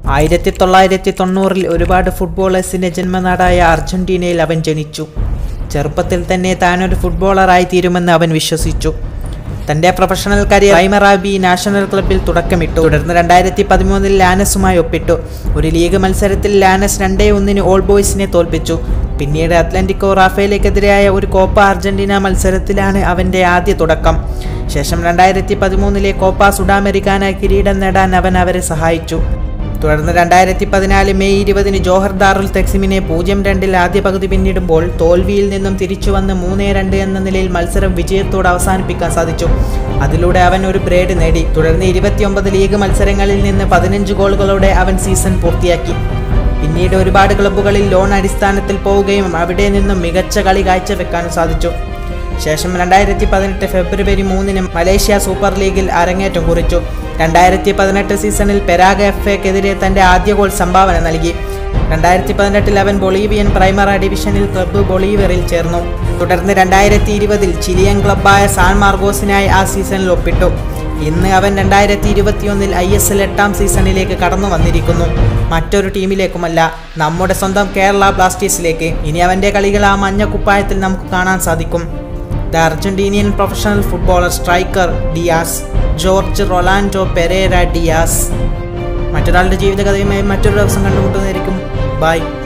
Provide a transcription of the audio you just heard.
ആയിരത്തി തൊള്ളായിരത്തി തൊണ്ണൂറിൽ ഒരുപാട് ഫുട്ബോളേഴ്സിന്റെ ജന്മനാടായ അർജന്റീനയിൽ അവൻ ജനിച്ചു ചെറുപ്പത്തിൽ തന്നെ താനൊരു ഫുട്ബോളറായി തീരുമെന്ന് അവൻ വിശ്വസിച്ചു തന്റെ പ്രൊഫഷണൽ കരിയർ റൈമറാബി നാഷണൽ ക്ലബിൽ തുടക്കമിട്ടു തുടർന്ന് രണ്ടായിരത്തി പതിമൂന്നിൽ ലാനസുമായി ഒപ്പിട്ടു ഒരു ലീഗ് മത്സരത്തിൽ ലാനസ് രണ്ടേ ഒന്നിന് ഓൾ ബോയ്സിനെ തോൽപ്പിച്ചു പിന്നീട് അത്ലന്റിക്കോ റാഫേലേക്കെതിരായ ഒരു കോപ്പ അർജന്റീന മത്സരത്തിലാണ് അവന്റെ ആദ്യ തുടക്കം ശേഷം രണ്ടായിരത്തി പതിമൂന്നിലെ കോപ്പ സുഡാമെരിക്കാന കിരീടം നേടാൻ അവൻ അവരെ സഹായിച്ചു തുടർന്ന് രണ്ടായിരത്തി പതിനാല് മെയ് ഇരുപതിന് ജോഹർ ദാറുൽ തെക്സിമിനെ പൂജ്യം രണ്ടിൽ ആദ്യ പകുതി പിന്നിടുമ്പോൾ തോൽവിയിൽ നിന്നും തിരിച്ചു വന്ന് മൂന്നേ രണ്ട് എന്ന നിലയിൽ മത്സരം വിജയത്തോടെ അവസാനിപ്പിക്കാൻ സാധിച്ചു അതിലൂടെ അവൻ ഒരു ഗ്രേഡ് നേടി തുടർന്ന് ഇരുപത്തിയൊമ്പത് ലീഗ് മത്സരങ്ങളിൽ നിന്ന് പതിനഞ്ച് ഗോളുകളോടെ അവൻ സീസൺ പൂർത്തിയാക്കി പിന്നീട് ഒരുപാട് ക്ലബ്ബുകളിൽ ലോൺ അടിസ്ഥാനത്തിൽ പോവുകയും അവിടെ നിന്നും മികച്ച കളി കാഴ്ചവെക്കാനും സാധിച്ചു ശേഷം രണ്ടായിരത്തി പതിനെട്ട് ഫെബ്രുവരി മൂന്നിന് മലേഷ്യ സൂപ്പർ ലീഗിൽ അരങ്ങേറ്റം കുറിച്ചു രണ്ടായിരത്തി പതിനെട്ട് സീസണിൽ പെരാഗ എഫ് എക്കെതിരെ തന്റെ ആദ്യ ഗോൾ സംഭാവന നൽകി രണ്ടായിരത്തി പതിനെട്ടിൽ അവൻ ബൊളീവിയൻ പ്രൈമറ ഡിവിഷനിൽ ക്ലബ്ബ് ബൊളീവിയറിൽ ചേർന്നു തുടർന്ന് രണ്ടായിരത്തി ഇരുപതിൽ ചിലിയൻ ക്ലബ്ബായ സാൻ മാർഗോസിനായി ആ സീസണിൽ ഒപ്പിട്ടു ഇന്ന് അവൻ രണ്ടായിരത്തി ഇരുപത്തിയൊന്നിൽ ഐ എസ് എൽ എട്ടാം സീസണിലേക്ക് കടന്നു വന്നിരിക്കുന്നു മറ്റൊരു ടീമിലേക്കുമല്ല നമ്മുടെ സ്വന്തം കേരള ബ്ലാസ്റ്റേഴ്സിലേക്ക് ഇനി അവൻ്റെ കളികൾ ആ മഞ്ഞ കുപ്പായത്തിൽ നമുക്ക് കാണാൻ സാധിക്കും the Argentinian professional footballer striker Diaz Jorge Rolando Pereira Diaz മറ്റൊരാളുടെ ജീവിതകഥയുമായി മറ്റൊരു ദിവസം കണ്ടുമുട്ടുന്നതായിരിക്കും ബൈ